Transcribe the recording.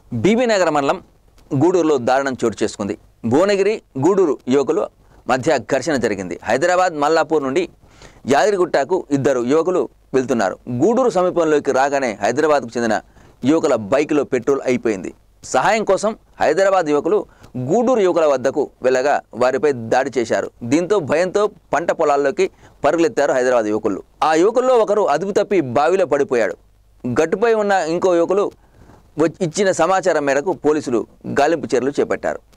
బీబీనగర్ మండలం గూడూరులో దారుణం చోటు చేసుకుంది భువనగిరి గూడూరు యువకులు మధ్య ఘర్షణ జరిగింది హైదరాబాద్ మల్లాపూర్ నుండి యాదగిరిగుట్టకు ఇద్దరు యువకులు వెళ్తున్నారు గూడూరు సమీపంలోకి రాగానే హైదరాబాద్కు చెందిన యువకుల బైక్లో పెట్రోల్ అయిపోయింది సహాయం కోసం హైదరాబాద్ యువకులు గూడూరు యువకుల వద్దకు వెళ్ళగా వారిపై దాడి చేశారు దీంతో భయంతో పంట పొలాల్లోకి పరుగులెత్తారు హైదరాబాద్ యువకులు ఆ యువకుల్లో ఒకరు అదుపు తప్పి బావిలో పడిపోయాడు గట్టుపై ఉన్న ఇంకో యువకులు వచ్చి- ఇచ్చిన సమాచారం మేరకు పోలీసులు గాలింపు చర్యలు చేపట్టారు